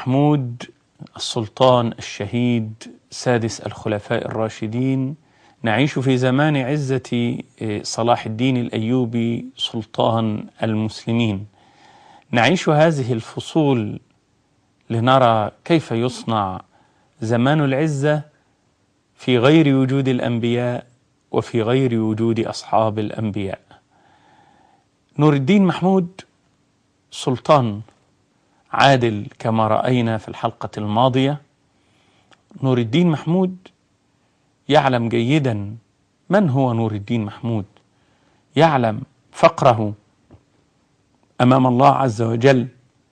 محمود السلطان الشهيد سادس الخلفاء الراشدين نعيش في زمان عزة صلاح الدين الأيوبي سلطان المسلمين نعيش هذه الفصول لنرى كيف يصنع زمان العزة في غير وجود الأنبياء وفي غير وجود أصحاب الأنبياء نور الدين محمود سلطان عادل كما رأينا في الحلقة الماضية نور الدين محمود يعلم جيدا من هو نور الدين محمود يعلم فقره امام الله عز وجل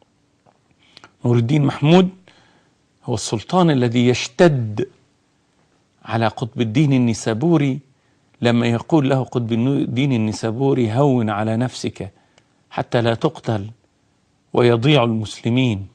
نور الدين محمود هو السلطان الذي يشتد على قطب الدين النسابوري لما يقول له قطب الدين النسابوري هون على نفسك حتى لا تقتل ويضيع المسلمين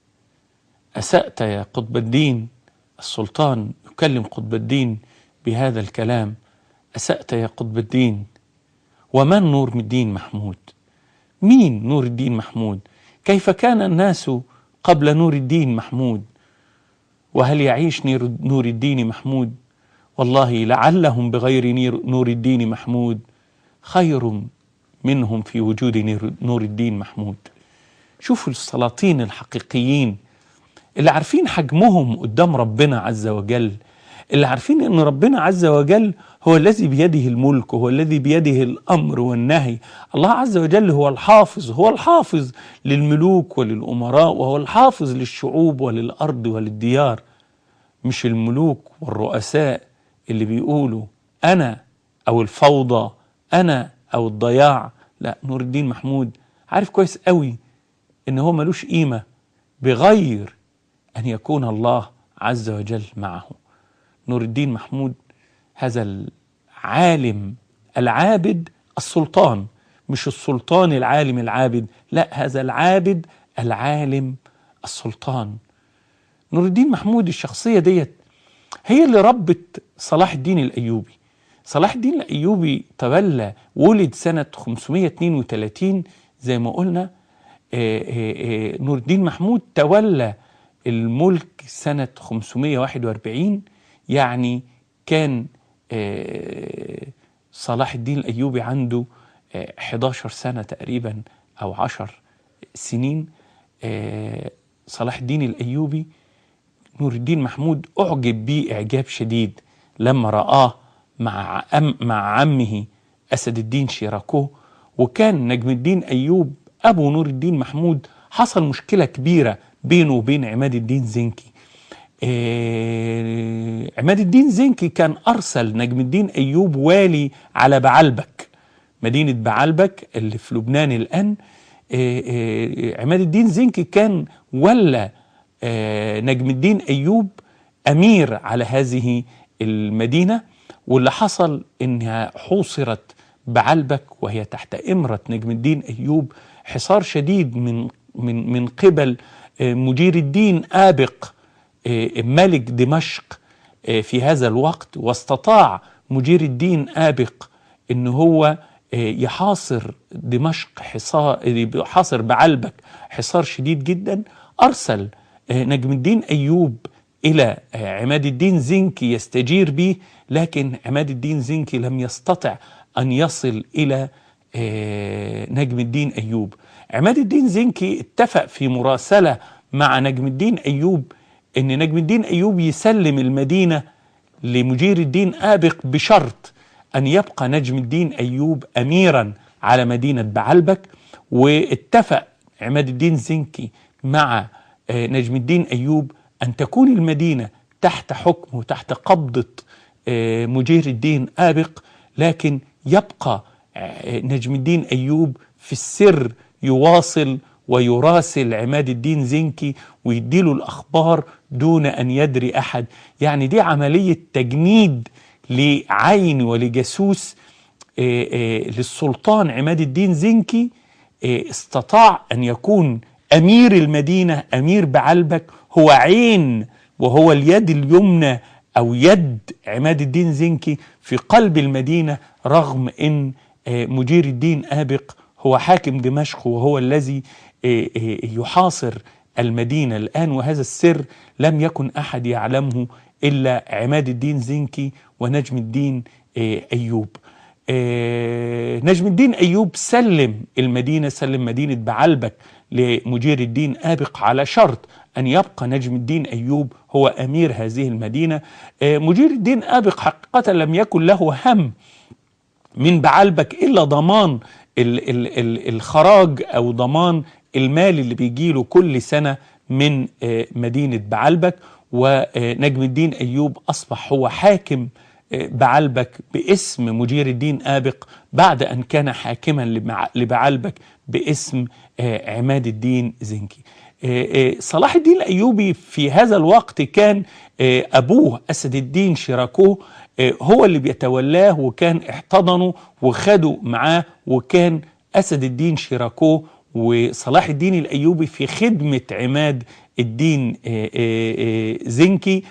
اسات يا قطب الدين السلطان يكلم قطب الدين بهذا الكلام اسات يا قطب الدين ومن نور الدين محمود مين نور الدين محمود كيف كان الناس قبل نور الدين محمود وهل يعيش نور الدين محمود والله لعلهم بغير نور الدين محمود خير منهم في وجود نور الدين محمود شوفوا السلاطين الحقيقيين اللي عارفين حجمهم قدام ربنا عز وجل اللي عارفين ان ربنا عز وجل هو الذي بيده الملك وهو الذي بيده الامر والنهي الله عز وجل هو الحافظ هو الحافظ للملوك وللامراء وهو الحافظ للشعوب وللارض وللديار مش الملوك والرؤساء اللي بيقولوا انا او الفوضى انا او الضياع لا نور الدين محمود عارف كويس قوي ان هو ملوش قيمه بغير ان يكون الله عز وجل معه نور الدين محمود هذا العالم العابد السلطان مش السلطان العالم العابد لا هذا العابد العالم السلطان نور الدين محمود الشخصية ديت هي اللي ربت صلاح الدين الأيوبي صلاح الدين الأيوبي تولى ولد سنة 532 زي ما قلنا نور الدين محمود تولى الملك سنة 541 يعني كان صلاح الدين الأيوبي عنده 11 سنة تقريبا أو 10 سنين صلاح الدين الأيوبي نور الدين محمود أعجب به إعجاب شديد لما رآه مع أم مع عمه أسد الدين شيراكو وكان نجم الدين أيوب أبو نور الدين محمود حصل مشكلة كبيرة بينه وبين عماد الدين زنكي آه عماد الدين زنكي كان أرسل نجم الدين أيوب والي على بعلبك مدينة بعلبك اللي في لبنان الآن آه آه عماد الدين زنكي كان ولا نجم الدين أيوب أمير على هذه المدينة واللي حصل إنها حوصرت بعلبك وهي تحت إمرة نجم الدين أيوب حصار شديد من من من قبل مدير الدين آبق ملك دمشق في هذا الوقت واستطاع مدير الدين آبق ان هو يحاصر دمشق حصار يحاصر بعلبك حصار شديد جدا ارسل نجم الدين ايوب الى عماد الدين زنكي يستجير به لكن عماد الدين زنكي لم يستطع ان يصل الى نجم الدين ايوب عماد الدين زنكي اتفق في مراسله مع نجم الدين ايوب ان نجم الدين ايوب يسلم المدينه لمجير الدين ابق بشرط ان يبقى نجم الدين ايوب اميرا على مدينه بعلبك واتفق عماد الدين زنكي مع نجم الدين ايوب ان تكون المدينه تحت حكم وتحت قبضه مجير الدين ابق لكن يبقى نجم الدين ايوب في السر يواصل ويراسل عماد الدين زنكي ويديله الأخبار دون أن يدري أحد يعني دي عملية تجنيد لعين ولجاسوس للسلطان عماد الدين زنكي استطاع أن يكون أمير المدينة أمير بعلبك هو عين وهو اليد اليمنى أو يد عماد الدين زنكي في قلب المدينة رغم أن مدير الدين آبق هو حاكم دمشق وهو الذي يحاصر المدينة الآن وهذا السر لم يكن أحد يعلمه إلا عماد الدين زنكي ونجم الدين أيوب نجم الدين أيوب سلم المدينة سلم مدينة بعلبك لمجير الدين آبق على شرط أن يبقى نجم الدين أيوب هو أمير هذه المدينة مجير الدين آبق حقيقة لم يكن له هم من بعلبك إلا ضمان ال ال ال الخراج أو ضمان المال اللي بيجيله كل سنة من مدينة بعلبك ونجم الدين أيوب أصبح هو حاكم بعلبك باسم مجير الدين آبق بعد أن كان حاكما لبعلبك باسم عماد الدين زنكي صلاح الدين الأيوبي في هذا الوقت كان أبوه أسد الدين شيراكو هو اللي بيتولاه وكان احتضنه وخده معاه وكان أسد الدين شيراكو وصلاح الدين الأيوبي في خدمة عماد الدين زنكي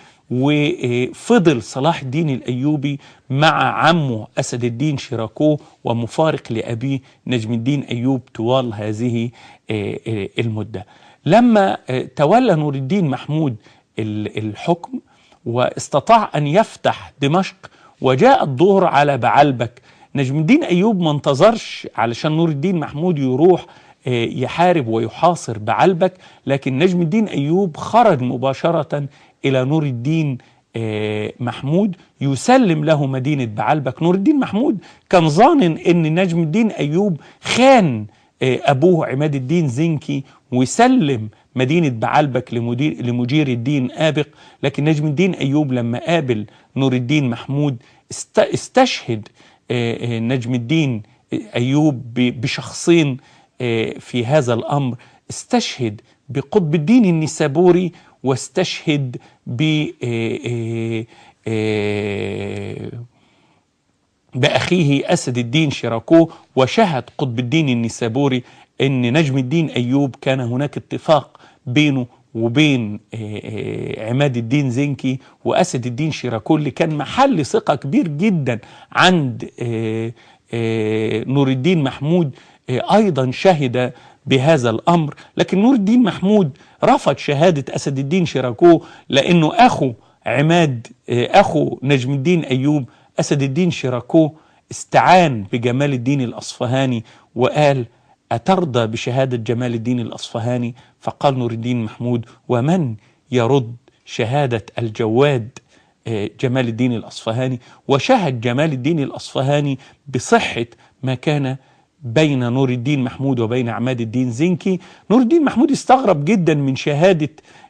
وفضل صلاح الدين الأيوبي مع عمه أسد الدين شيراكو ومفارق لأبيه نجم الدين أيوب طوال هذه المدة لما تولى نور الدين محمود الحكم واستطاع أن يفتح دمشق وجاء الدور على بعلبك نجم الدين أيوب ما انتظرش علشان نور الدين محمود يروح يحارب ويحاصر بعلبك لكن نجم الدين أيوب خرج مباشرة إلى نور الدين محمود يسلم له مدينة بعلبك نور الدين محمود كان ظانن أن نجم الدين أيوب خان أبوه عماد الدين زنكي وسلم مدينة بعلبك لمدير لمجير الدين آبق لكن نجم الدين أيوب لما قابل نور الدين محمود استشهد نجم الدين أيوب بشخصين في هذا الأمر استشهد بقطب الدين النسابوري واستشهد ب بأخيه أسد الدين شيراكو وشهد قطب الدين النسابوري أن نجم الدين أيوب كان هناك اتفاق بينه وبين عماد الدين زنكي وأسد الدين شيراكو اللي كان محل ثقة كبير جدا عند نور الدين محمود أيضا شهد بهذا الأمر لكن نور الدين محمود رفض شهادة أسد الدين شيراكو لأنه أخو عماد أخو نجم الدين أيوب أسد الدين شيراكو استعان بجمال الدين الأصفهاني وقال أترضى بشهادة جمال الدين الأصفهاني فقال نور الدين محمود ومن يرد شهادة الجواد جمال الدين الأصفهاني وشهد جمال الدين الأصفهاني بصحة ما كان بين نور الدين محمود وبين عماد الدين زنكي نور الدين محمود استغرب جدا من شهادة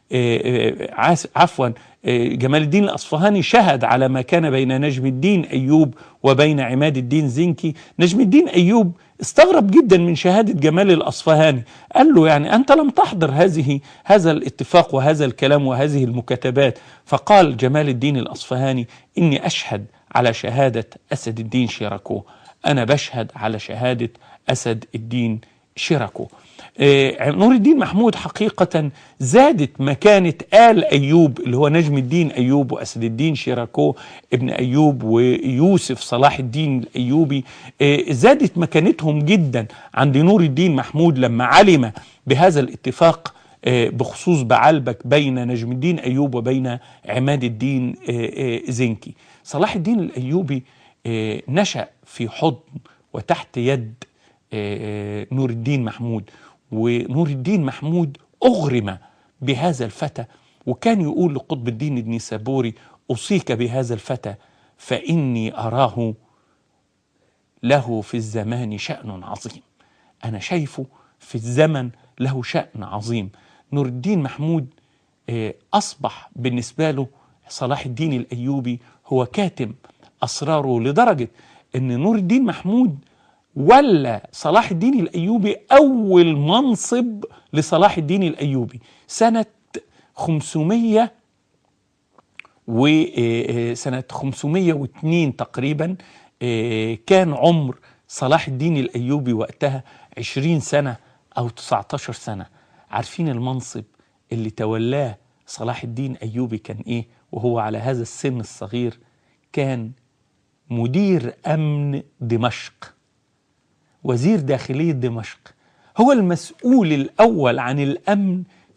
عفوا جمال الدين الأصفهاني شهد على ما كان بين نجم الدين أيوب وبين عماد الدين زنكي نجم الدين أيوب استغرب جدا من شهادة جمال الأصفهاني قال له يعني أنت لم تحضر هذه هذا الاتفاق وهذا الكلام وهذه المكاتبات فقال جمال الدين الأصفهاني إني أشهد على شهادة أسد الدين شيراكو أنا بشهد على شهادة أسد الدين شيراكو آه نور الدين محمود حقيقة زادت مكانة آل أيوب اللي هو نجم الدين أيوب وأسد الدين شيراكو ابن أيوب ويوسف صلاح الدين الأيوبي آه زادت مكانتهم جدا عند نور الدين محمود لما علم بهذا الاتفاق آه بخصوص بعلبك بين نجم الدين أيوب وبين عماد الدين زنكي صلاح الدين الأيوبي نشأ في حضن وتحت يد نور الدين محمود ونور الدين محمود أغرم بهذا الفتى وكان يقول لقطب الدين النسابوري أوصيك بهذا الفتى فإني أراه له في الزمان شأن عظيم أنا شايفه في الزمن له شأن عظيم نور الدين محمود أصبح بالنسبة له صلاح الدين الأيوبي هو كاتم أسراره لدرجة أن نور الدين محمود ولا صلاح الدين الأيوبي أول منصب لصلاح الدين الأيوبي سنة 500 وسنة 502 تقريبا كان عمر صلاح الدين الأيوبي وقتها 20 سنة أو 19 سنة عارفين المنصب اللي تولاه صلاح الدين أيوبي كان إيه وهو على هذا السن الصغير كان مدير أمن دمشق وزير داخلية دمشق هو المسؤول الأول عن الأمن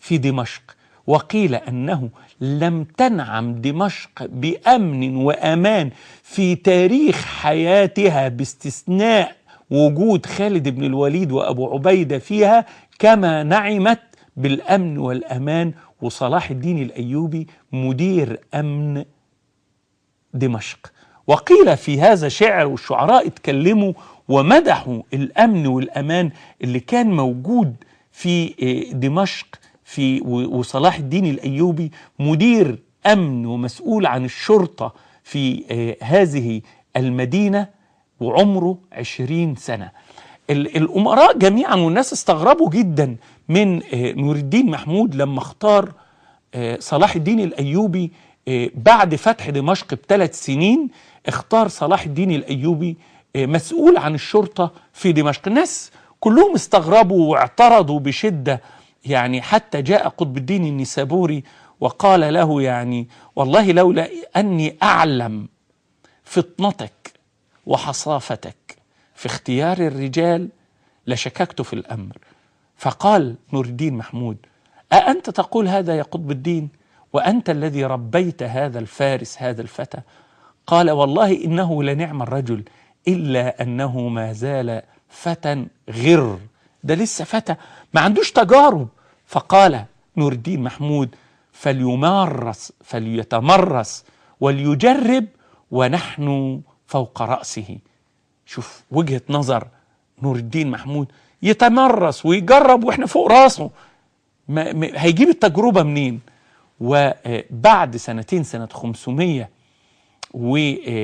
في دمشق وقيل انه لم تنعم دمشق بامن وامان في تاريخ حياتها باستثناء وجود خالد بن الوليد وابو عبيده فيها كما نعمت بالامن والامان وصلاح الدين الايوبي مدير امن دمشق وقيل في هذا شعر والشعراء اتكلموا ومدحوا الامن والامان اللي كان موجود في دمشق في وصلاح الدين الايوبي مدير امن ومسؤول عن الشرطه في هذه المدينه وعمره عشرين سنه الامراء جميعا والناس استغربوا جدا من نور الدين محمود لما اختار صلاح الدين الايوبي بعد فتح دمشق بثلاث سنين اختار صلاح الدين الايوبي مسؤول عن الشرطه في دمشق الناس كلهم استغربوا واعترضوا بشده يعني حتى جاء قطب الدين النسابوري وقال له يعني والله لولا اني اعلم فطنتك وحصافتك في اختيار الرجال لشككت في الامر فقال نور الدين محمود أأنت تقول هذا يا قطب الدين وأنت الذي ربيت هذا الفارس هذا الفتى قال والله إنه لنعم الرجل إلا أنه ما زال فتى غر ده لسه فتى ما عندوش تجارب فقال نور الدين محمود فليمارس فليتمرس وليجرب ونحن فوق رأسه شوف وجهة نظر نور الدين محمود يتمرس ويجرب واحنا فوق راسه ما ما هيجيب التجربة منين وبعد سنتين سنة 500 و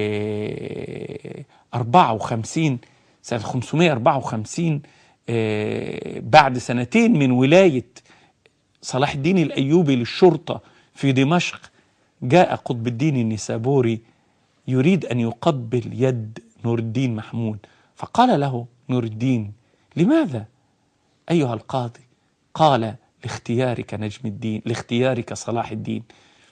54 سنة 554 بعد سنتين من ولاية صلاح الدين الأيوبي للشرطة في دمشق جاء قطب الدين النسابوري يريد أن يقبل يد نور الدين محمود فقال له نور الدين لماذا أيها القاضي قال لاختيارك نجم الدين لاختيارك صلاح الدين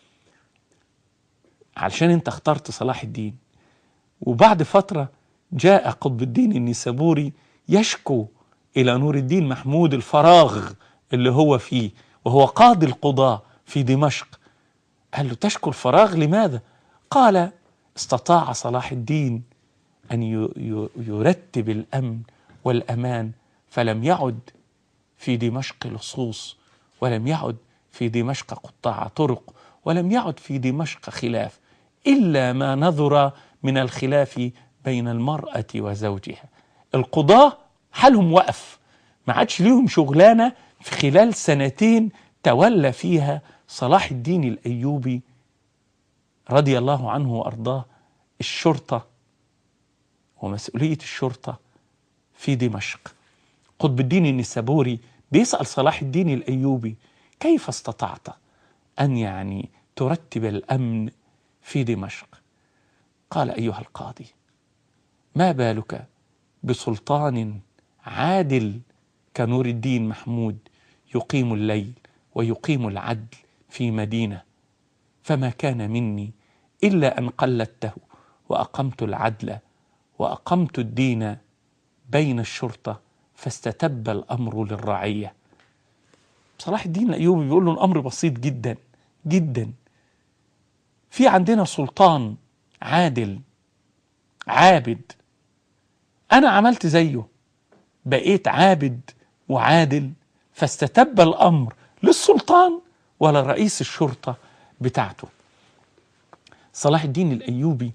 علشان انت اخترت صلاح الدين وبعد فترة جاء قطب الدين النسابوري يشكو إلى نور الدين محمود الفراغ اللي هو فيه وهو قاضي القضاة في دمشق قال له تشكو الفراغ لماذا قال استطاع صلاح الدين أن يرتب الأمن والأمان فلم يعد في دمشق لصوص ولم يعد في دمشق قطاع طرق ولم يعد في دمشق خلاف إلا ما نظر من الخلاف بين المرأة وزوجها القضاة حالهم وقف ما عادش ليهم شغلانة في خلال سنتين تولى فيها صلاح الدين الأيوبي رضي الله عنه وأرضاه الشرطة ومسؤولية الشرطة في دمشق قطب الدين النسابوري بيسأل صلاح الدين الأيوبي كيف استطعت أن يعني ترتب الأمن في دمشق قال أيها القاضي ما بالك بسلطان عادل كنور الدين محمود يقيم الليل ويقيم العدل في مدينة فما كان مني إلا أن قلدته وأقمت العدل وأقمت الدين بين الشرطة فاستتب الأمر للرعية صلاح الدين الأيوبي بيقول له الأمر بسيط جدا جدا في عندنا سلطان عادل عابد أنا عملت زيه بقيت عابد وعادل فاستتب الأمر للسلطان ولا رئيس الشرطة بتاعته صلاح الدين الأيوبي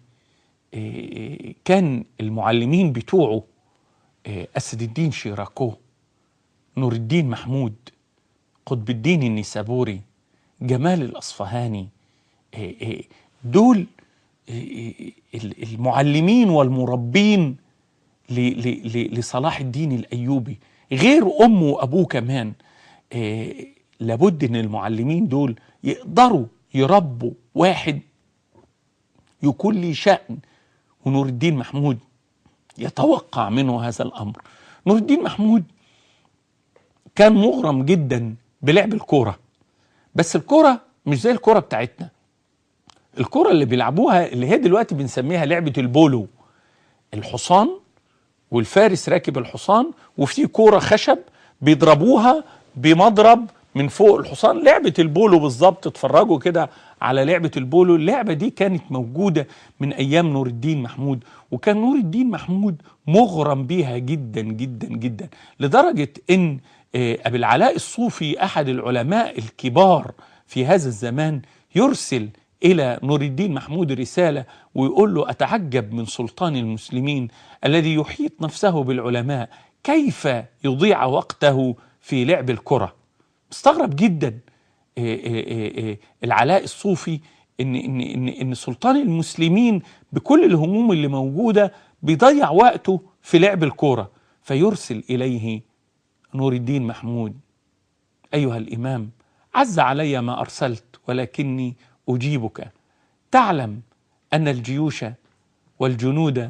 كان المعلمين بتوعه أسد الدين شيراكو نور الدين محمود قطب الدين النسابوري جمال الأصفهاني دول المعلمين والمربين لصلاح الدين الأيوبي غير أمه وأبوه كمان لابد أن المعلمين دول يقدروا يربوا واحد يكون لي شأن ونور الدين محمود يتوقع منه هذا الأمر نور الدين محمود كان مغرم جدا بلعب الكورة بس الكورة مش زي الكورة بتاعتنا الكرة اللي بيلعبوها اللي هي دلوقتي بنسميها لعبة البولو الحصان والفارس راكب الحصان وفي كورة خشب بيضربوها بمضرب من فوق الحصان لعبة البولو بالظبط اتفرجوا كده على لعبة البولو اللعبة دي كانت موجودة من أيام نور الدين محمود وكان نور الدين محمود مغرم بيها جدا جدا جدا لدرجة إن آه، أبي العلاء الصوفي أحد العلماء الكبار في هذا الزمان يرسل إلى نور الدين محمود رسالة ويقول له أتعجب من سلطان المسلمين الذي يحيط نفسه بالعلماء كيف يضيع وقته في لعب الكرة مستغرب جدا إيه إيه إيه العلاء الصوفي إن, إن, إن, إن سلطان المسلمين بكل الهموم اللي موجودة بيضيع وقته في لعب الكورة فيرسل إليه نور الدين محمود أيها الإمام عز علي ما أرسلت ولكني أجيبك تعلم أن الجيوش والجنود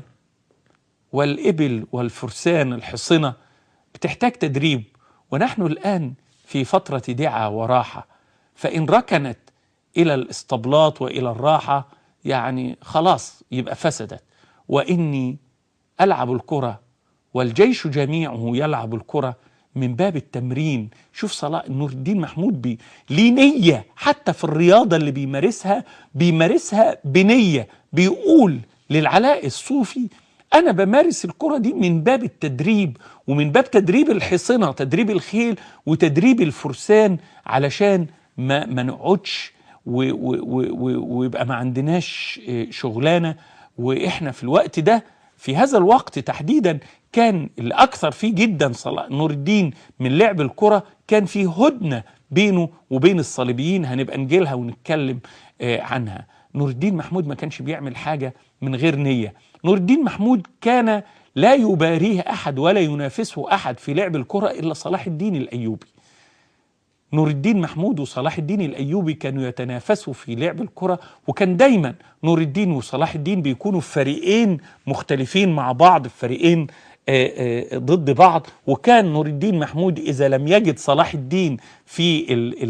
والإبل والفرسان الحصنة بتحتاج تدريب ونحن الآن في فترة دعة وراحة فإن ركنت إلى الاسطبلات وإلى الراحة يعني خلاص يبقى فسدت وإني ألعب الكرة والجيش جميعه يلعب الكرة من باب التمرين شوف صلاح نور الدين محمود بي ليه نية حتى في الرياضة اللي بيمارسها بيمارسها بنية بيقول للعلاء الصوفي أنا بمارس الكرة دي من باب التدريب ومن باب تدريب الحصنة تدريب الخيل وتدريب الفرسان علشان ما, ما نقعدش ويبقى ما عندناش آه، شغلانة وإحنا في الوقت ده في هذا الوقت تحديدا كان الأكثر فيه جدا صلاح نور الدين من لعب الكرة كان في هدنة بينه وبين الصليبيين هنبقى نجيلها ونتكلم آه، عنها نور الدين محمود ما كانش بيعمل حاجة من غير نية نور الدين محمود كان لا يباريه أحد ولا ينافسه أحد في لعب الكرة إلا صلاح الدين الأيوبي نور الدين محمود وصلاح الدين الأيوبي كانوا يتنافسوا في لعب الكرة وكان دايما نور الدين وصلاح الدين بيكونوا في فريقين مختلفين مع بعض في فريقين آه، آه، ضد بعض وكان نور الدين محمود إذا لم يجد صلاح الدين في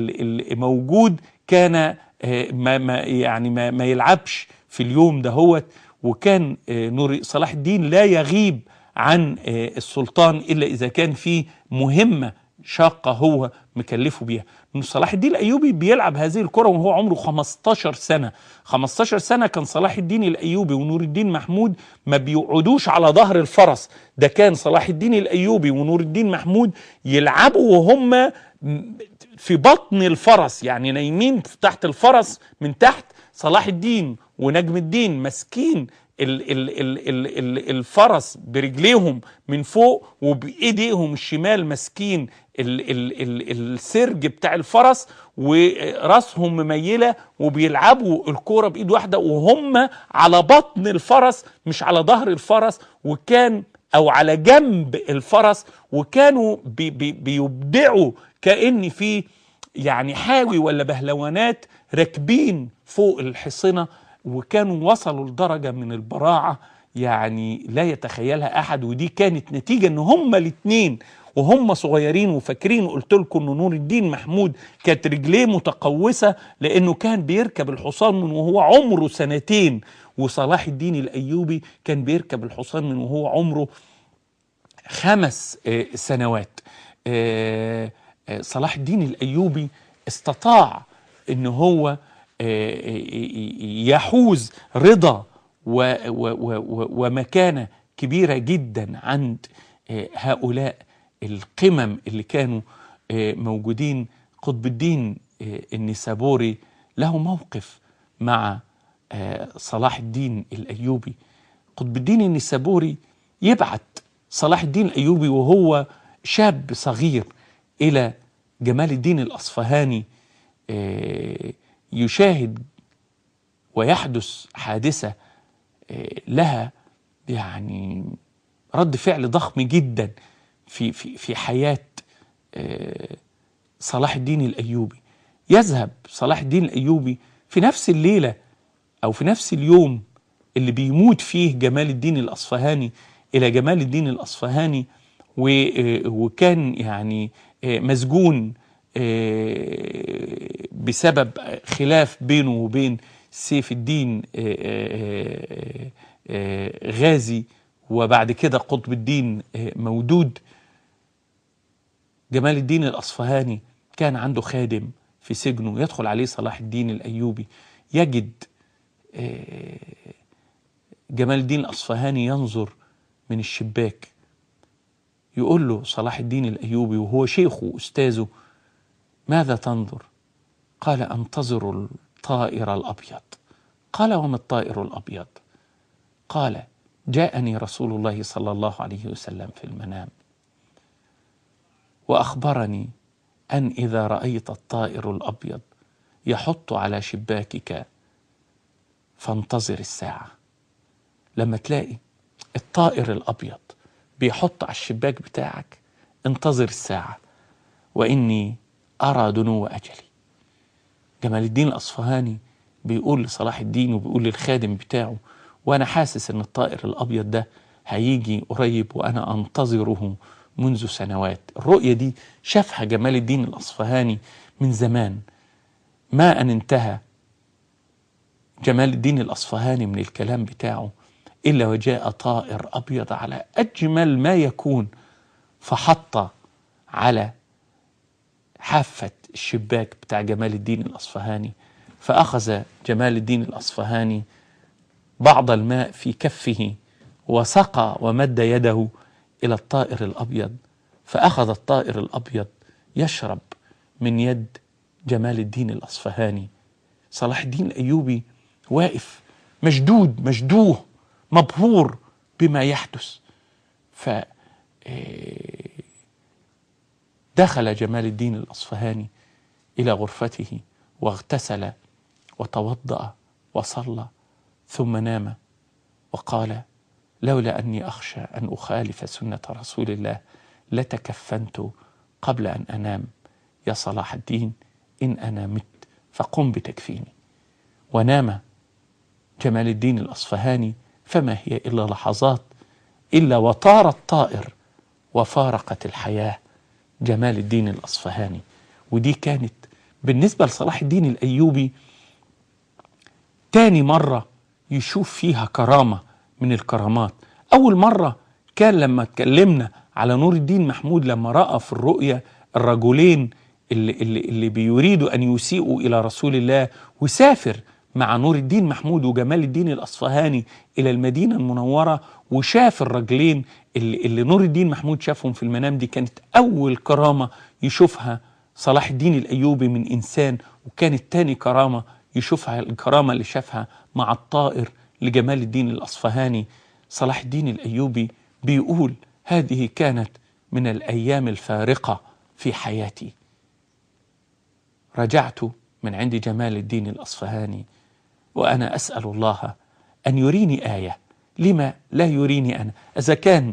الموجود كان آه، ما ما يعني ما, ما يلعبش في اليوم دهوت وكان نور صلاح الدين لا يغيب عن السلطان إلا إذا كان في مهمة شاقة هو مكلفه بيها صلاح الدين الأيوبي بيلعب هذه الكرة وهو عمره 15 سنة 15 سنة كان صلاح الدين الأيوبي ونور الدين محمود ما بيقعدوش على ظهر الفرس ده كان صلاح الدين الأيوبي ونور الدين محمود يلعبوا وهم في بطن الفرس يعني نايمين تحت الفرس من تحت صلاح الدين ونجم الدين ماسكين ال ال ال ال ال الفرس برجليهم من فوق وبايديهم الشمال ماسكين ال ال ال السرج بتاع الفرس وراسهم مميله وبيلعبوا الكوره بايد واحده وهم على بطن الفرس مش على ظهر الفرس وكان او على جنب الفرس وكانوا بي بي بيبدعوا كان في يعني حاوي ولا بهلوانات راكبين فوق الحصنه وكانوا وصلوا لدرجة من البراعة يعني لا يتخيلها أحد ودي كانت نتيجة أن هما الاثنين وهم صغيرين وفاكرين قلت لكم ان نور الدين محمود كانت رجليه متقوسه لانه كان بيركب الحصان من وهو عمره سنتين وصلاح الدين الايوبي كان بيركب الحصان من وهو عمره خمس آه، سنوات آه، آه، صلاح الدين الايوبي استطاع ان هو يحوز رضا ومكانه كبيره جدا عند آه، هؤلاء القمم اللي كانوا آه، موجودين قطب الدين آه، النسابوري له موقف مع صلاح الدين الايوبي قطب الدين النسابوري يبعت صلاح الدين الايوبي وهو شاب صغير الى جمال الدين الاصفهاني يشاهد ويحدث حادثة آه، لها يعني رد فعل ضخم جدا في في في حياة آه، صلاح الدين الأيوبي يذهب صلاح الدين الأيوبي في نفس الليلة أو في نفس اليوم اللي بيموت فيه جمال الدين الأصفهاني إلى جمال الدين الأصفهاني آه، وكان يعني مسجون آه، بسبب خلاف بينه وبين سيف الدين آه، آه، غازي وبعد كده قطب الدين مودود جمال الدين الأصفهاني كان عنده خادم في سجنه يدخل عليه صلاح الدين الأيوبي يجد آه، جمال الدين الأصفهاني ينظر من الشباك يقول له صلاح الدين الأيوبي وهو شيخه أستاذه ماذا تنظر قال أنتظر الطائر الأبيض قال وما الطائر الأبيض قال جاءني رسول الله صلى الله عليه وسلم في المنام وأخبرني أن إذا رأيت الطائر الأبيض يحط على شباكك فانتظر الساعة لما تلاقي الطائر الأبيض بيحط على الشباك بتاعك انتظر الساعة وإني أرى دنو أجلي جمال الدين الأصفهاني بيقول لصلاح الدين وبيقول للخادم بتاعه وأنا حاسس إن الطائر الأبيض ده هيجي قريب وأنا أنتظره منذ سنوات الرؤية دي شافها جمال الدين الأصفهاني من زمان ما أن انتهى جمال الدين الأصفهاني من الكلام بتاعه إلا وجاء طائر أبيض على أجمل ما يكون فحط على حافة الشباك بتاع جمال الدين الأصفهاني فأخذ جمال الدين الأصفهاني بعض الماء في كفه وسقى ومد يده إلى الطائر الأبيض فأخذ الطائر الأبيض يشرب من يد جمال الدين الأصفهاني صلاح الدين الأيوبي واقف مشدود مشدوه مبهور بما يحدث ف آه، دخل جمال الدين الأصفهاني إلى غرفته واغتسل وتوضأ وصلى ثم نام وقال لولا أني أخشى أن أخالف سنة رسول الله لتكفنت قبل أن أنام يا صلاح الدين إن أنا مت فقم بتكفيني ونام جمال الدين الأصفهاني فما هي إلا لحظات إلا وطار الطائر وفارقت الحياة جمال الدين الأصفهاني ودي كانت بالنسبة لصلاح الدين الأيوبي تاني مرة يشوف فيها كرامة من الكرامات أول مرة كان لما اتكلمنا على نور الدين محمود لما رأى في الرؤية الرجلين اللي, اللي, اللي بيريدوا أن يسيئوا إلى رسول الله وسافر مع نور الدين محمود وجمال الدين الأصفهاني إلى المدينة المنورة وشاف الرجلين اللي, اللي نور الدين محمود شافهم في المنام دي كانت أول كرامة يشوفها صلاح الدين الأيوبي من إنسان وكانت تاني كرامة يشوفها الكرامة اللي شافها مع الطائر لجمال الدين الأصفهاني صلاح الدين الأيوبي بيقول هذه كانت من الأيام الفارقة في حياتي رجعت من عند جمال الدين الأصفهاني وأنا أسأل الله أن يريني آية لما لا يريني أنا إذا كان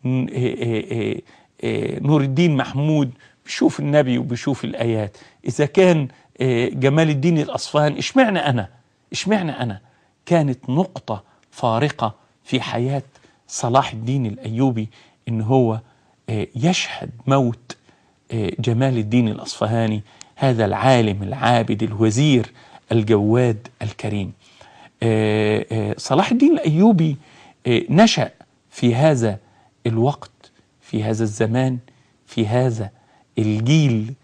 نور الدين محمود بيشوف النبي وبيشوف الآيات إذا كان جمال الدين الأصفهاني إشمعنى أنا إشمعنى أنا كانت نقطة فارقة في حياة صلاح الدين الأيوبي إن هو يشهد موت جمال الدين الأصفهاني هذا العالم العابد الوزير الجواد الكريم صلاح الدين الأيوبي نشأ في هذا الوقت في هذا الزمان في هذا الجيل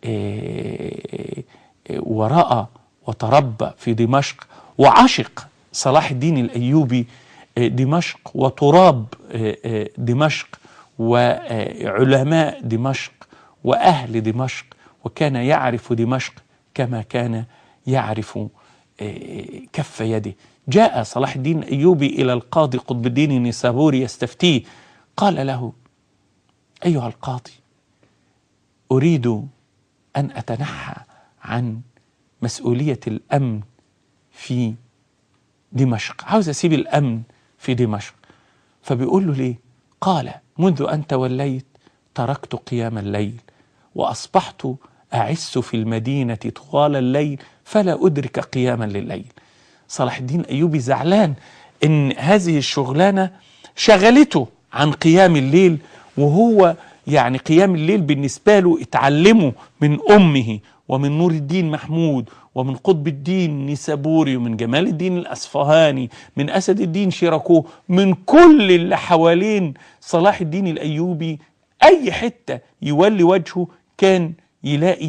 ورأى وتربى في دمشق وعشق صلاح الدين الأيوبي دمشق وتراب دمشق وعلماء دمشق وأهل دمشق وكان يعرف دمشق كما كان يعرف كف يده جاء صلاح الدين الأيوبي إلى القاضي قطب الدين النسابوري يستفتيه قال له أيها القاضي أريد أن أتنحى عن مسؤولية الأمن في دمشق عاوز أسيب الأمن في دمشق فبيقول له ليه قال منذ أن توليت تركت قيام الليل وأصبحت أعس في المدينة طوال الليل فلا أدرك قياما لليل صلاح الدين أيوبي زعلان إن هذه الشغلانة شغلته عن قيام الليل وهو يعني قيام الليل بالنسبة له اتعلمه من أمه ومن نور الدين محمود ومن قطب الدين نسابوري ومن جمال الدين الأصفهاني من أسد الدين شيراكو من كل اللي حوالين صلاح الدين الأيوبي أي حتة يولي وجهه كان يلاقي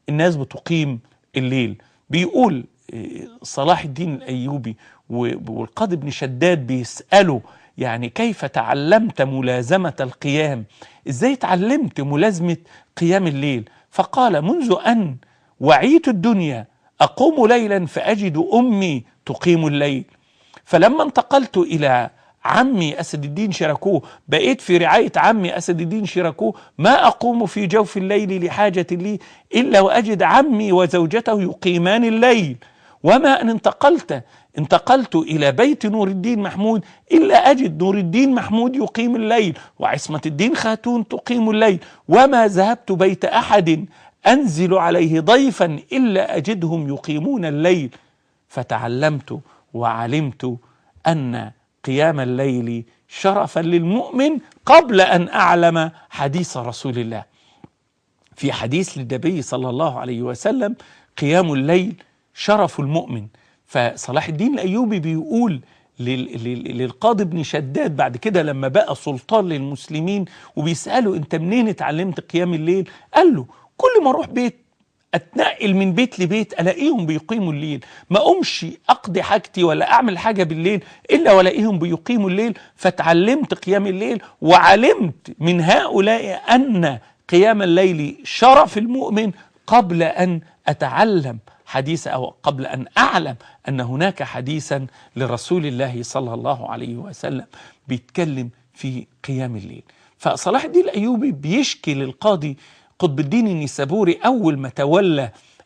الناس بتقيم الليل بيقول صلاح الدين الأيوبي والقاضي بن شداد بيسأله يعني كيف تعلمت ملازمة القيام ازاي تعلمت ملازمة قيام الليل فقال منذ أن وعيت الدنيا أقوم ليلا فأجد أمي تقيم الليل فلما انتقلت إلى عمي أسد الدين شركوه بقيت في رعاية عمي أسد الدين شركوه ما أقوم في جوف الليل لحاجة لي إلا وأجد عمي وزوجته يقيمان الليل وما أن انتقلت انتقلت إلى بيت نور الدين محمود إلا أجد نور الدين محمود يقيم الليل وعصمة الدين خاتون تقيم الليل وما ذهبت بيت أحد أنزل عليه ضيفا إلا أجدهم يقيمون الليل فتعلمت وعلمت أن قيام الليل شرفا للمؤمن قبل أن أعلم حديث رسول الله في حديث للنبي صلى الله عليه وسلم قيام الليل شرف المؤمن فصلاح الدين الايوبي بيقول للقاضي ابن شداد بعد كده لما بقى سلطان للمسلمين وبيساله انت منين اتعلمت قيام الليل قال له كل ما اروح بيت اتنقل من بيت لبيت الاقيهم بيقيموا الليل ما اقومش اقضي حاجتي ولا اعمل حاجه بالليل الا والاقيهم بيقيموا الليل فتعلمت قيام الليل وعلمت من هؤلاء ان قيام الليل شرف المؤمن قبل ان اتعلم حديث أو قبل أن أعلم أن هناك حديثا لرسول الله صلى الله عليه وسلم بيتكلم في قيام الليل فصلاح الدين الأيوبي بيشكي للقاضي قطب الدين النسابوري أول ما تولى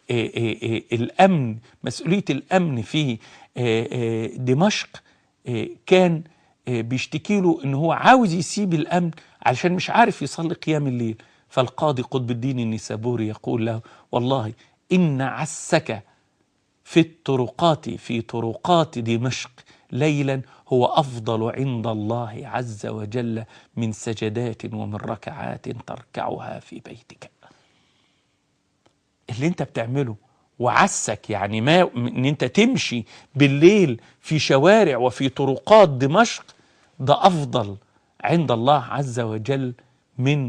الأمن مسؤولية الأمن في دمشق كان بيشتكي له ان هو عاوز يسيب الامن علشان مش عارف يصلي قيام الليل فالقاضي قطب الدين النسابوري يقول له والله إن عسك في الطرقات في طرقات دمشق ليلا هو أفضل عند الله عز وجل من سجدات ومن ركعات تركعها في بيتك اللي انت بتعمله وعسك يعني ما ان انت تمشي بالليل في شوارع وفي طرقات دمشق ده افضل عند الله عز وجل من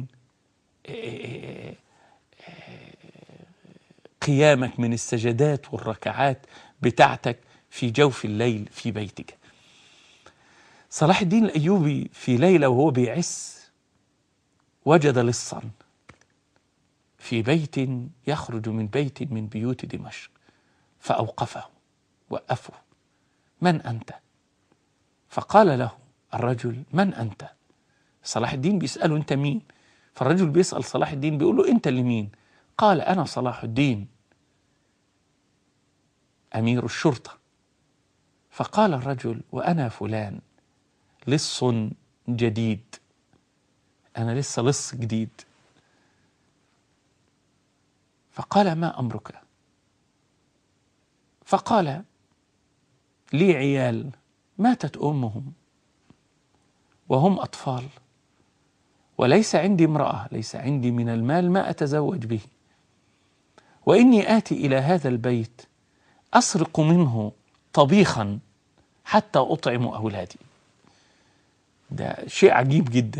قيامك من السجدات والركعات بتاعتك في جوف الليل في بيتك صلاح الدين الأيوبي في ليلة وهو بيعس وجد لصا في بيت يخرج من بيت من بيوت دمشق فأوقفه وقفه من أنت فقال له الرجل من أنت صلاح الدين بيسأله أنت مين فالرجل بيسأل صلاح الدين بيقول له أنت اللي مين قال أنا صلاح الدين أمير الشرطة فقال الرجل وأنا فلان لص جديد أنا لسه لص جديد فقال ما أمرك فقال لي عيال ماتت أمهم وهم أطفال وليس عندي امرأة ليس عندي من المال ما أتزوج به وإني آتي إلى هذا البيت أسرق منه طبيخا حتى أطعم أولادي ده شيء عجيب جدا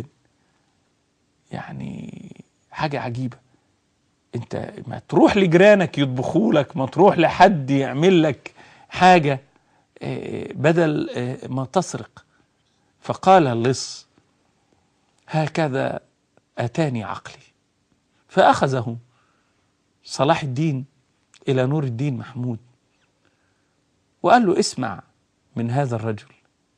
يعني حاجة عجيبة انت ما تروح لجيرانك يطبخوا لك ما تروح لحد يعمل لك حاجة بدل ما تسرق فقال اللص هكذا أتاني عقلي فأخذه صلاح الدين إلى نور الدين محمود وقال له اسمع من هذا الرجل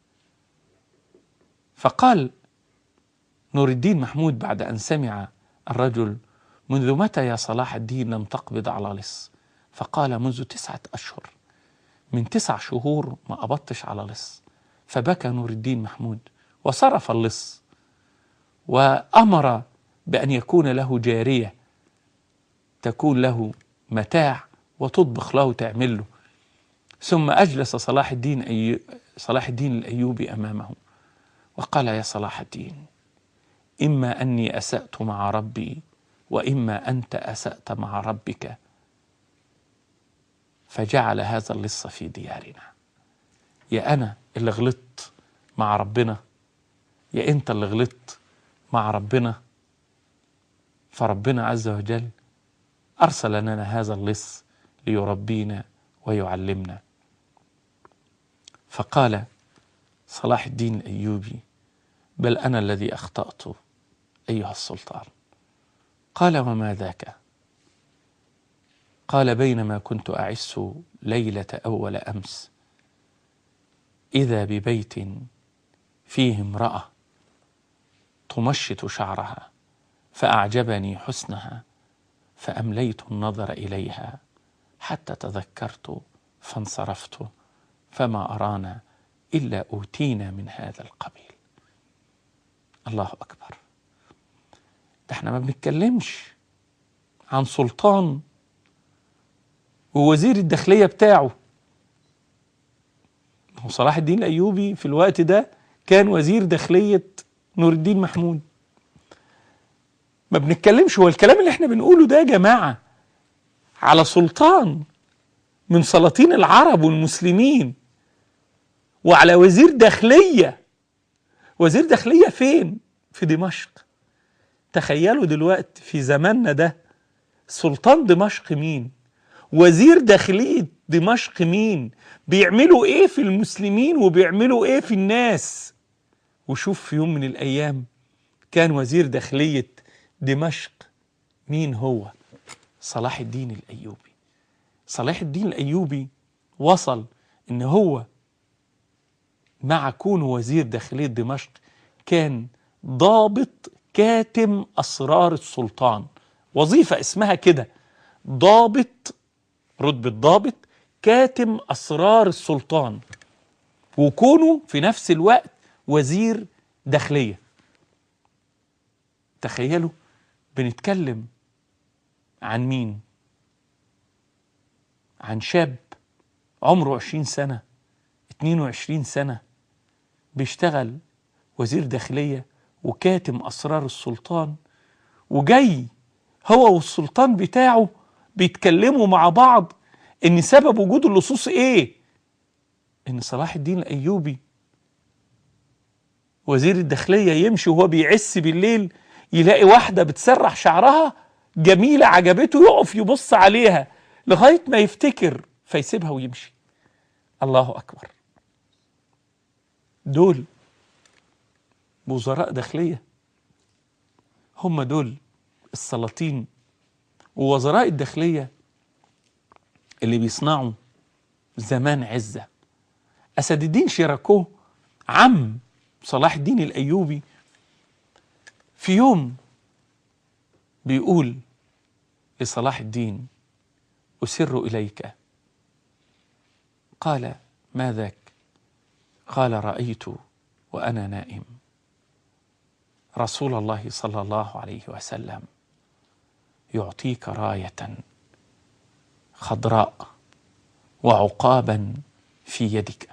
فقال نور الدين محمود بعد أن سمع الرجل منذ متى يا صلاح الدين لم تقبض على لص فقال منذ تسعة أشهر من تسع شهور ما قبضتش على لص فبكى نور الدين محمود وصرف اللص وأمر بأن يكون له جارية تكون له متاع وتطبخ له تعمل له ثم أجلس صلاح الدين أي... صلاح الدين الأيوبي أمامه وقال يا صلاح الدين إما أني أسأت مع ربي وإما أنت أسأت مع ربك فجعل هذا اللص في ديارنا يا أنا اللي غلطت مع ربنا يا أنت اللي غلطت مع ربنا فربنا عز وجل أرسل لنا هذا اللص ليربينا ويعلمنا فقال صلاح الدين الأيوبي بل أنا الذي أخطأت أيها السلطان قال وما ذاك قال بينما كنت أعس ليلة أول أمس إذا ببيت فيه امرأة تمشط شعرها فأعجبني حسنها فأمليت النظر إليها حتى تذكرت فانصرفت فما أرانا إلا أوتينا من هذا القبيل الله أكبر ده احنا ما بنتكلمش عن سلطان ووزير الداخلية بتاعه هو صلاح الدين الأيوبي في الوقت ده كان وزير داخلية نور الدين محمود ما بنتكلمش هو الكلام اللي احنا بنقوله ده يا جماعة على سلطان من سلاطين العرب والمسلمين وعلى وزير داخلية وزير داخلية فين؟ في دمشق تخيلوا دلوقتي في زماننا ده سلطان دمشق مين؟ وزير داخلية دمشق مين؟ بيعملوا ايه في المسلمين وبيعملوا ايه في الناس؟ وشوف في يوم من الأيام كان وزير داخلية دمشق مين هو؟ صلاح الدين الأيوبي صلاح الدين الأيوبي وصل إن هو مع كونه وزير داخلية دمشق كان ضابط كاتم أسرار السلطان وظيفة اسمها كده ضابط رتبة ضابط كاتم أسرار السلطان وكونه في نفس الوقت وزير داخلية تخيلوا بنتكلم عن مين عن شاب عمره عشرين سنة اتنين وعشرين سنة بيشتغل وزير داخلية وكاتم أسرار السلطان وجاي هو والسلطان بتاعه بيتكلموا مع بعض ان سبب وجود اللصوص ايه ان صلاح الدين الايوبي وزير الداخلية يمشي وهو بيعس بالليل يلاقي واحدة بتسرح شعرها جميلة عجبته يقف يبص عليها لغاية ما يفتكر فيسيبها ويمشي الله أكبر دول وزراء داخلية هم دول السلاطين ووزراء الداخلية اللي بيصنعوا زمان عزة أسد الدين شيراكو عم صلاح الدين الأيوبي في يوم بيقول لصلاح الدين أسر إليك قال ما ذاك قال رأيت وأنا نائم رسول الله صلى الله عليه وسلم يعطيك راية خضراء وعقابا في يدك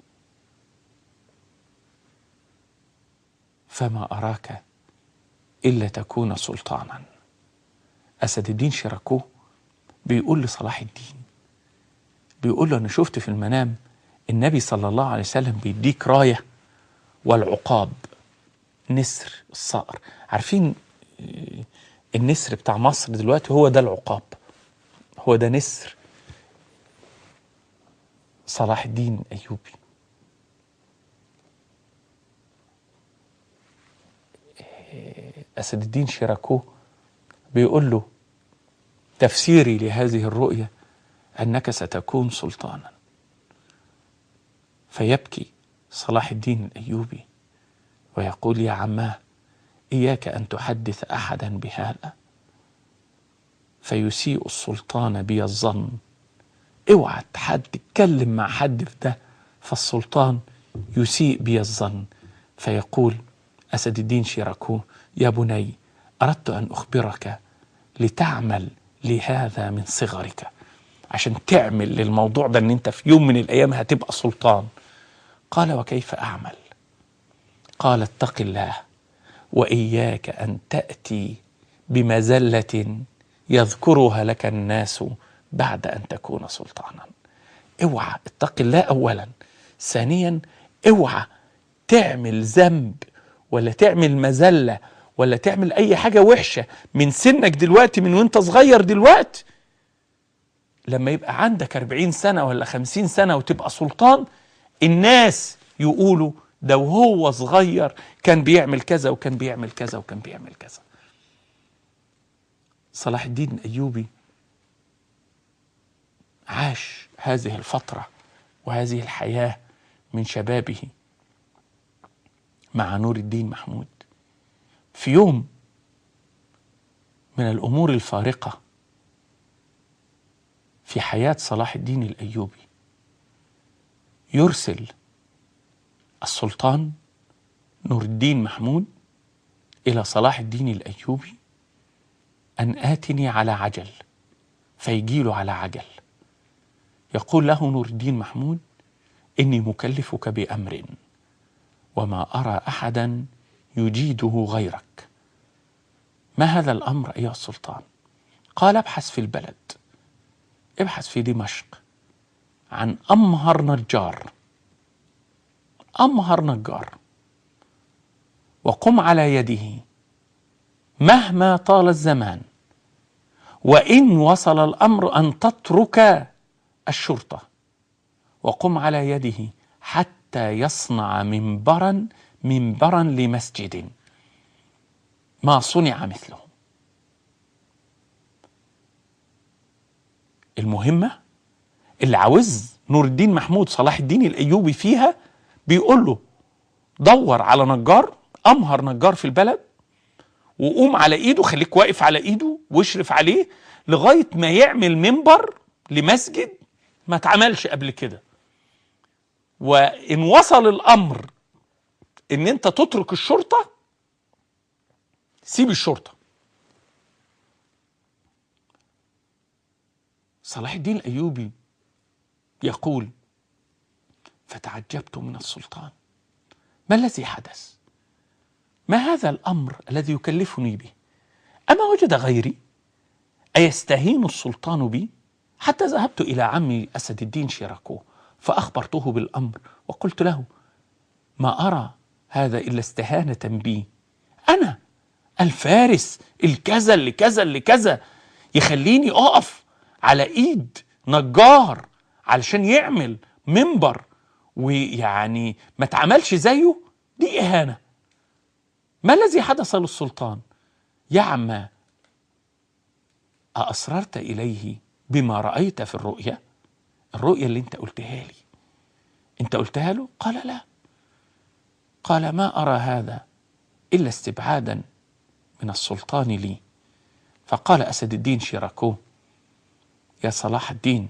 فما أراك إلا تكون سلطانا أسد الدين شيراكو بيقول لصلاح الدين بيقول له أنا شفت في المنام النبي صلى الله عليه وسلم بيديك راية والعقاب نسر الصقر عارفين النسر بتاع مصر دلوقتي هو ده العقاب هو ده نسر صلاح الدين الأيوبي أسد الدين شيراكو بيقول له تفسيري لهذه الرؤية أنك ستكون سلطانا فيبكي صلاح الدين الأيوبي ويقول يا عماه إياك أن تحدث أحدا بهذا فيسيء السلطان بي الظن اوعى حد تتكلم مع حد في ده فالسلطان يسيء بي الظن فيقول أسد الدين شيراكو يا بني أردت أن أخبرك لتعمل لهذا من صغرك عشان تعمل للموضوع ده ان انت في يوم من الايام هتبقى سلطان قال وكيف اعمل قال اتق الله واياك ان تاتي بمزله يذكرها لك الناس بعد ان تكون سلطانا اوعى اتق الله اولا ثانيا اوعى تعمل ذنب ولا تعمل مذله ولا تعمل اي حاجة وحشة من سنك دلوقتي من وانت صغير دلوقتي لما يبقى عندك 40 سنة ولا 50 سنة وتبقى سلطان الناس يقولوا ده وهو صغير كان بيعمل كذا وكان بيعمل كذا وكان بيعمل كذا صلاح الدين الأيوبي عاش هذه الفترة وهذه الحياة من شبابه مع نور الدين محمود في يوم من الأمور الفارقة في حياة صلاح الدين الأيوبي يرسل السلطان نور الدين محمود إلى صلاح الدين الأيوبي أن آتني على عجل فيجيله على عجل يقول له نور الدين محمود إني مكلفك بأمر وما أرى أحدا يجيده غيرك ما هذا الأمر أيها السلطان قال ابحث في البلد ابحث في دمشق عن أمهر نجار أمهر نجار وقم على يده مهما طال الزمان وإن وصل الأمر أن تترك الشرطة وقم على يده حتى يصنع منبرا منبرا لمسجد ما صنع مثله المهمة اللي عاوز نور الدين محمود صلاح الدين الأيوبي فيها بيقول له دور على نجار أمهر نجار في البلد وقوم على ايده خليك واقف على ايده واشرف عليه لغايه ما يعمل منبر لمسجد ما اتعملش قبل كده وان وصل الامر ان انت تترك الشرطه سيب الشرطه صلاح الدين الايوبي يقول فتعجبت من السلطان ما الذي حدث ما هذا الامر الذي يكلفني به اما وجد غيري ايستهين السلطان بي حتى ذهبت الى عمي اسد الدين شيراكو فاخبرته بالامر وقلت له ما ارى هذا الا استهانه بي انا الفارس الكذا اللي كذا اللي كذا يخليني اقف على ايد نجار علشان يعمل منبر ويعني ما اتعملش زيه دي اهانه ما الذي حدث للسلطان يا عما أأسررت إليه بما رأيت في الرؤيا الرؤيا اللي انت قلتها لي انت قلتها له قال لا قال ما أرى هذا إلا استبعادا من السلطان لي فقال أسد الدين شيراكو يا صلاح الدين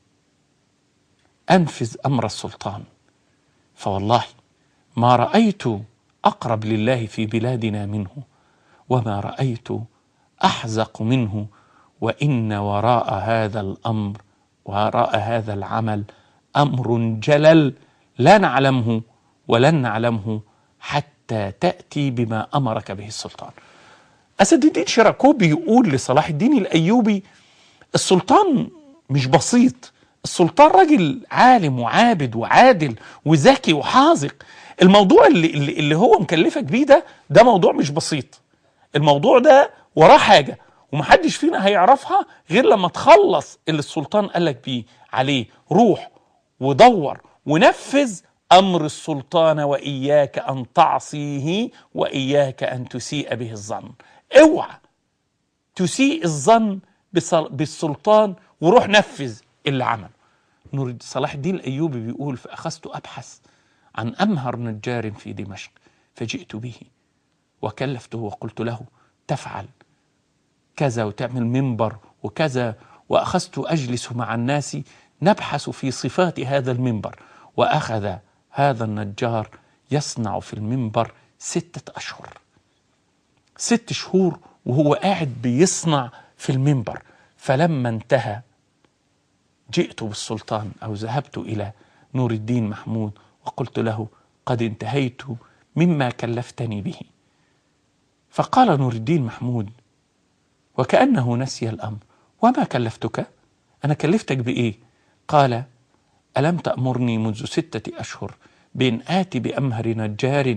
أنفذ أمر السلطان فوالله ما رأيت اقرب لله في بلادنا منه وما رايت احزق منه وان وراء هذا الامر وراء هذا العمل امر جلل لا نعلمه ولن نعلمه حتى تاتي بما امرك به السلطان. اسد الدين شيراكو بيقول لصلاح الدين الايوبي السلطان مش بسيط السلطان راجل عالم وعابد وعادل وذكي وحاذق الموضوع اللي, اللي هو مكلفك بيه ده ده موضوع مش بسيط الموضوع ده وراه حاجة ومحدش فينا هيعرفها غير لما تخلص اللي السلطان قالك بيه عليه روح ودور ونفذ أمر السلطان وإياك أن تعصيه وإياك أن تسيء به الظن اوعى تسيء الظن بالسلطان وروح نفذ اللي عمله نور صلاح الدين الأيوبي بيقول فأخذت أبحث عن أمهر نجار في دمشق فجئت به وكلفته وقلت له تفعل كذا وتعمل منبر وكذا وأخذت أجلس مع الناس نبحث في صفات هذا المنبر وأخذ هذا النجار يصنع في المنبر ستة أشهر ست شهور وهو قاعد بيصنع في المنبر فلما انتهى جئت بالسلطان أو ذهبت إلى نور الدين محمود وقلت له قد انتهيت مما كلفتني به فقال نور الدين محمود وكأنه نسي الأمر وما كلفتك أنا كلفتك بإيه قال ألم تأمرني منذ ستة أشهر بأن آتي بأمهر نجار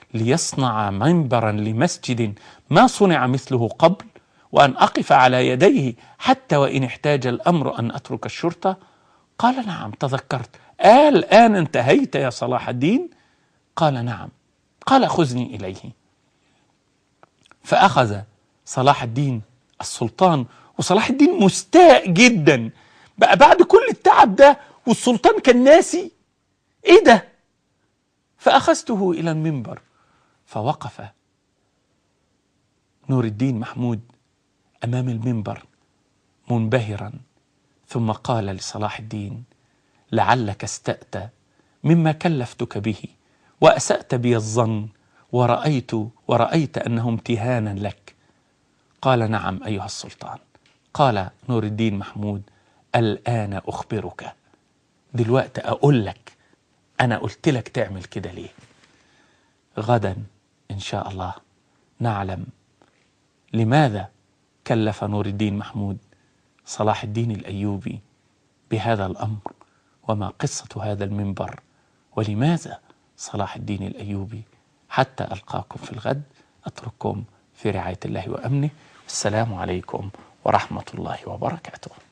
ليصنع منبرا لمسجد ما صنع مثله قبل وأن أقف على يديه حتى وإن احتاج الأمر أن أترك الشرطة قال نعم تذكرت آه الآن انتهيت يا صلاح الدين قال نعم قال خذني إليه فأخذ صلاح الدين السلطان وصلاح الدين مستاء جدا بقى بعد كل التعب ده والسلطان كان ناسي ايه ده فأخذته إلى المنبر فوقف نور الدين محمود أمام المنبر منبهرا ثم قال لصلاح الدين لعلك استأت مما كلفتك به وأسأت بي الظن ورأيت ورأيت أنه امتهانا لك قال نعم أيها السلطان قال نور الدين محمود الآن أخبرك دلوقتي أقول لك أنا قلت لك تعمل كده ليه غدا إن شاء الله نعلم لماذا كلف نور الدين محمود صلاح الدين الأيوبي بهذا الأمر وما قصة هذا المنبر ولماذا صلاح الدين الأيوبي حتى ألقاكم في الغد أترككم في رعاية الله وأمنه السلام عليكم ورحمة الله وبركاته